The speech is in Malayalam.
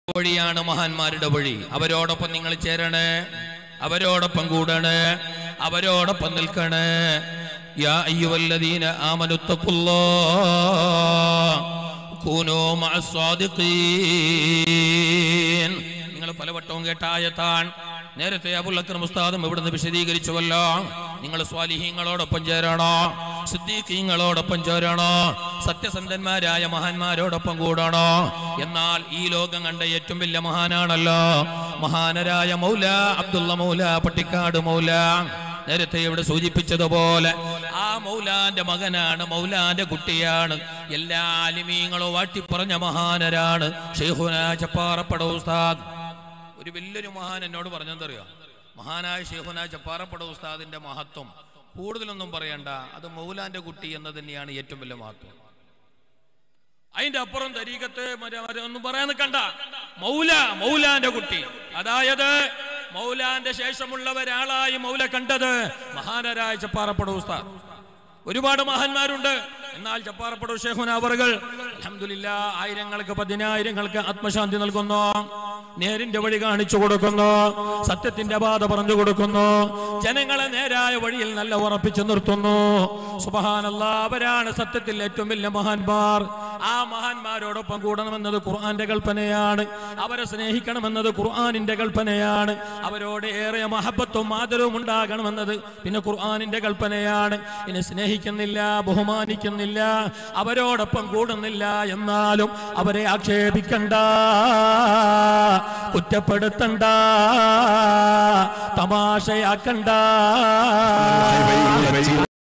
വഴിയാണ് മഹാന്മാരുടെ വഴി അവരോടൊപ്പം നിങ്ങൾ ചേരണേ അവരോടൊപ്പം കൂടണേ അവരോടൊപ്പം നിൽക്കണേ യാ അയ്യുവല്ലദീന ആമനുത്തഖുല്ലാ കൂനോ മഅസ്സാദിഖീൻ നിങ്ങൾ പലവട്ടവും കേട്ട ആയത്താൻ നേരത്തെ അബുൽ അക്രം ഉസ്താദും ഇവിടുന്ന് വിശദീകരിച്ചുവല്ലോ നിങ്ങൾ സ്വാലിഹീങ്ങളോടൊപ്പം ചേരണോ സിദ്ദീഖീങ്ങളോടൊപ്പം ചേരണോ സത്യസന്ധന്മാരായ മഹാന്മാരോടൊപ്പം കൂടണോ എന്നാൽ ഈ ലോകം കണ്ട ഏറ്റവും വലിയ മഹാനാണല്ലോ മഹാനരായ മൗല അബ്ദുള്ള മൗല പട്ടിക്കാട് മൗല നേരത്തെ ഇവിടെ സൂചിപ്പിച്ചതുപോലെ ആ മൗലാന്റെ മകനാണ് മൗലാന്റെ കുട്ടിയാണ് എല്ലാ അലിമീങ്ങളും വാട്ടിപ്പറഞ്ഞ മഹാനരാണ് ഷെയ്ഖുന ചപ്പാറപ്പട ഉസ്താദ് ഒരു വലിയൊരു മഹാൻ എന്നോട് പറഞ്ഞെന്തറിയോ മഹാനായ ഷെയ്ഖുന ചപ്പാറപ്പട ഉസ്താദിന്റെ മഹത്വം കൂടുതലൊന്നും പറയണ്ട അത് മൗലാന്റെ കുട്ടി എന്ന് തന്നെയാണ് ഏറ്റവും വലിയ മഹത്വം അതിന്റെ അപ്പുറം തരീകത്ത് മറ്റേ മറ്റേ ഒന്നും പറയാൻ നിൽക്കണ്ട മൗല മൗലാന്റെ കുട്ടി അതായത് മൗലാന്റെ ശേഷമുള്ള ഒരാളായി മൗല കണ്ടത് മഹാനരായ ചപ്പാറപ്പട ഉസ്താദ് ഒരുപാട് മഹാന്മാരുണ്ട് എന്നാൽ ചപ്പാറപ്പട ഷേഖുന അവറുകൾ അൽഹംദുലില്ലാ ആയിരങ്ങൾക്ക് പതിനായിരങ്ങൾക്ക് ആത്മശാന്തി നൽകുന്നു നേരിന്റെ വഴി കാണിച്ചു കൊടുക്കുന്നു സത്യത്തിന്റെ ബാധ പറഞ്ഞു കൊടുക്കുന്നു ജനങ്ങളെ നേരായ വഴിയിൽ നല്ല ഉറപ്പിച്ചു നിർത്തുന്നു സുബഹാനല്ല അവരാണ് സത്യത്തിൽ ഏറ്റവും വലിയ മഹാന്മാർ ആ മഹാന്മാരോടൊപ്പം കൂടണമെന്നത് ഖുർആന്റെ കൽപ്പനയാണ് അവരെ സ്നേഹിക്കണമെന്നത് ഖുർആനിന്റെ കൽപ്പനയാണ് അവരോട് ഏറെ മഹബത്തും ആദരവും ഉണ്ടാകണമെന്നത് പിന്നെ ഖുർആനിന്റെ കൽപ്പനയാണ് ഇനി സ്നേഹിക്കുന്നില്ല ബഹുമാനിക്കുന്നില്ല അവരോടൊപ്പം കൂടുന്നില്ല എന്നാലും അവരെ ആക്ഷേപിക്കണ്ട കുറ്റപ്പെടുത്തണ്ട തമാശയാക്കണ്ട